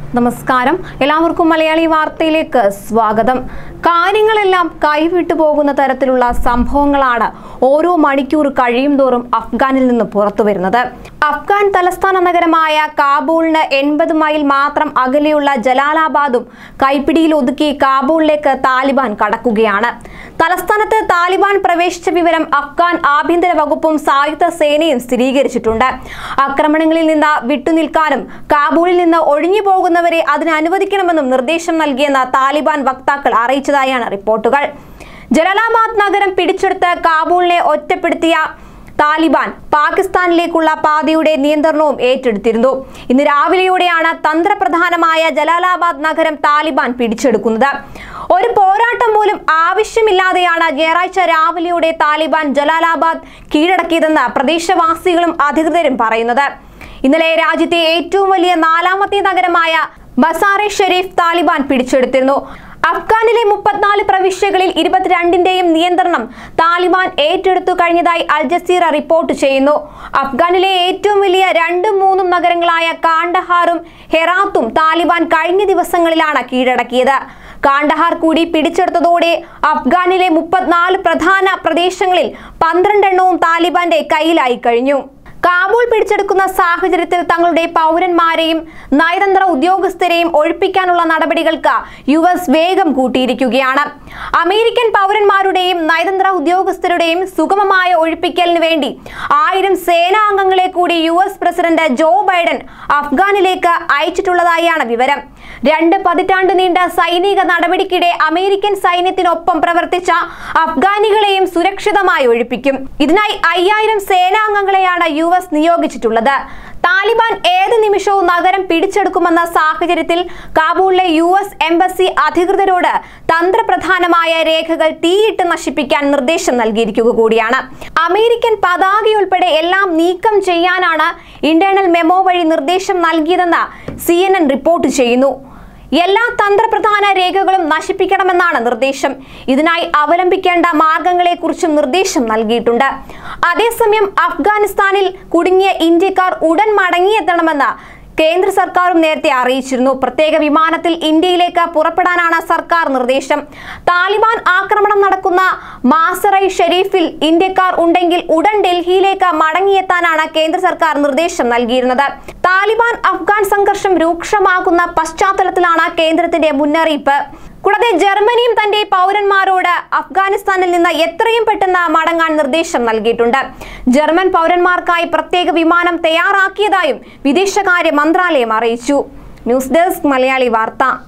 നമസ്കാരം എല്ലാവർക്കും മലയാളി വാർത്തയിലേക്ക് സ്വാഗതം കാര്യങ്ങളെല്ലാം കൈവിട്ടു പോകുന്ന തരത്തിലുള്ള സംഭവങ്ങളാണ് ഓരോ മണിക്കൂർ കഴിയും തോറും അഫ്ഗാനിൽ നിന്ന് പുറത്തു വരുന്നത് അഫ്ഗാൻ തലസ്ഥാന നഗരമായ കാബൂളിന് എൺപത് മൈൽ മാത്രം അകലെയുള്ള ജലാലാബാദും കൈപ്പിടിയിൽ ഒതുക്കി കാബൂളിലേക്ക് താലിബാൻ കടക്കുകയാണ് തലസ്ഥാനത്ത് താലിബാൻ പ്രവേശിച്ച വിവരം അഫ്ഗാൻ ആഭ്യന്തര വകുപ്പും സായുധ സേനയും സ്ഥിരീകരിച്ചിട്ടുണ്ട് ആക്രമണങ്ങളിൽ നിന്ന് വിട്ടുനിൽക്കാനും കാബൂളിൽ നിന്ന് ഒഴിഞ്ഞു പോകുന്നവരെ അതിന് അനുവദിക്കണമെന്നും നിർദ്ദേശം നൽകിയെന്ന് താലിബാൻ വക്താക്കൾ അറിയിച്ചതായാണ് റിപ്പോർട്ടുകൾ ജലാലാബാദ് നഗരം പിടിച്ചെടുത്ത് കാബൂളിനെ ഒറ്റപ്പെടുത്തിയ താലിബാൻ പാകിസ്ഥാനിലേക്കുള്ള പാതയുടെ നിയന്ത്രണവും ഏറ്റെടുത്തിരുന്നു ഇന്ന് രാവിലെയോടെയാണ് തന്ത്രപ്രധാനമായ ജലാലാബാദ് നഗരം താലിബാൻ പിടിച്ചെടുക്കുന്നത് ഒരു പോരാട്ടം പോലും ആവശ്യമില്ലാതെയാണ് ഞായറാഴ്ച രാവിലെയോടെ താലിബാൻ ജലാലാബാദ് കീഴടക്കിയതെന്ന് പ്രദേശവാസികളും അധികൃതരും പറയുന്നത് ഇന്നലെ രാജ്യത്തെ ഏറ്റവും വലിയ നാലാമത്തെ നഗരമായ ബസാറെ ഷെരീഫ് താലിബാൻ പിടിച്ചെടുത്തിരുന്നു അഫ്ഗാനിലെ മുപ്പത്തിനാല് പ്രവിശ്യകളിൽ ഇരുപത്തിരണ്ടിന്റെയും നിയന്ത്രണം താലിബാൻ ഏറ്റെടുത്തു കഴിഞ്ഞതായി അൽ ജസീറ റിപ്പോർട്ട് ചെയ്യുന്നു അഫ്ഗാനിലെ ഏറ്റവും വലിയ രണ്ടും മൂന്നും നഗരങ്ങളായ കാണ്ടഹാറും ഹെറാത്തും താലിബാൻ കഴിഞ്ഞ ദിവസങ്ങളിലാണ് കീഴടക്കിയത് കാണ്ടഹാർ കൂടി പിടിച്ചെടുത്തതോടെ അഫ്ഗാനിലെ മുപ്പത്തിനാല് പ്രധാന പ്രദേശങ്ങളിൽ പന്ത്രണ്ടെണ്ണവും താലിബാന്റെ കയ്യിലായി കഴിഞ്ഞു കാബൂൾ പിടിച്ചെടുക്കുന്ന സാഹചര്യത്തിൽ തങ്ങളുടെ പൗരന്മാരെയും നയതന്ത്ര ഉദ്യോഗസ്ഥരെയും ഒഴിപ്പിക്കാനുള്ള നടപടികൾക്ക് യു എസ് വേഗം കൂട്ടിയിരിക്കുകയാണ് അമേരിക്കൻ പൗരന്മാരുടെയും നയതന്ത്ര ഉദ്യോഗസ്ഥരുടെയും സുഗമമായ ഒഴിപ്പിക്കലിന് വേണ്ടി ആയിരം സേനാംഗങ്ങളെ കൂടി U S president Joe Biden അഫ്ഗാനിലേക്ക് അയച്ചിട്ടുള്ളതായാണ് വിവരം രണ്ട് പതിറ്റാണ്ട് നീണ്ട സൈനിക നടപടിക്കിടെ അമേരിക്കൻ സൈന്യത്തിനൊപ്പം പ്രവർത്തിച്ച അഫ്ഗാനികളെയും സുരക്ഷിതമായി ഒഴിപ്പിക്കും ഇതിനായി അയ്യായിരം സേനാംഗങ്ങളെയാണ് യു എസ് നിയോഗിച്ചിട്ടുള്ളത് താലിബാൻ ഏത് നിമിഷവും നഗരം പിടിച്ചെടുക്കുമെന്ന സാഹചര്യത്തിൽ കാബൂളിലെ യു എസ് എംബസി അധികൃതരോട് തന്ത്രപ്രധാനമായ രേഖകൾ തീയിട്ട് നശിപ്പിക്കാൻ നിർദ്ദേശം നൽകിയിരിക്കുക കൂടിയാണ് അമേരിക്കൻ പതാകയുൾപ്പെടെ എല്ലാം നീക്കം ചെയ്യാനാണ് ഇന്റേണൽ മെമ്മോ വഴി നിർദ്ദേശം നൽകിയതെന്ന് സി റിപ്പോർട്ട് ചെയ്യുന്നു എല്ലാ തന്ത്രപ്രധാന രേഖകളും നശിപ്പിക്കണമെന്നാണ് നിർദ്ദേശം ഇതിനായി അവലംബിക്കേണ്ട മാർഗങ്ങളെക്കുറിച്ചും നിർദ്ദേശം നൽകിയിട്ടുണ്ട് അതേസമയം അഫ്ഗാനിസ്ഥാനിൽ കുടുങ്ങിയ ഇന്ത്യക്കാർ ഉടൻ മടങ്ങിയെത്തണമെന്ന് കേന്ദ്ര സർക്കാരും നേരത്തെ അറിയിച്ചിരുന്നു പ്രത്യേക വിമാനത്തിൽ ഇന്ത്യയിലേക്ക് പുറപ്പെടാനാണ് സർക്കാർ നിർദ്ദേശം താലിബാൻ ആക്രമണം നടക്കുന്ന മാസറൈ ഷെരീഫിൽ ഇന്ത്യക്കാർ ഉണ്ടെങ്കിൽ ഉടൻ ഡൽഹിയിലേക്ക് മടങ്ങിയെത്താനാണ് കേന്ദ്ര സർക്കാർ നിർദ്ദേശം നൽകിയിരുന്നത് താലിബാൻ അഫ്ഗാൻ സംഘർഷം രൂക്ഷമാകുന്ന പശ്ചാത്തലത്തിലാണ് കേന്ദ്രത്തിന്റെ മുന്നറിയിപ്പ് കൂടാതെ ജർമ്മനിയും തന്റെ പൗരന്മാരോട് അഫ്ഗാനിസ്ഥാനിൽ നിന്ന് എത്രയും പെട്ടെന്ന് മടങ്ങാൻ നിർദ്ദേശം നൽകിയിട്ടുണ്ട് ജർമ്മൻ പൗരന്മാർക്കായി പ്രത്യേക വിമാനം തയ്യാറാക്കിയതായും വിദേശകാര്യ മന്ത്രാലയം അറിയിച്ചു ന്യൂസ് ഡെസ്ക് മലയാളി വാർത്ത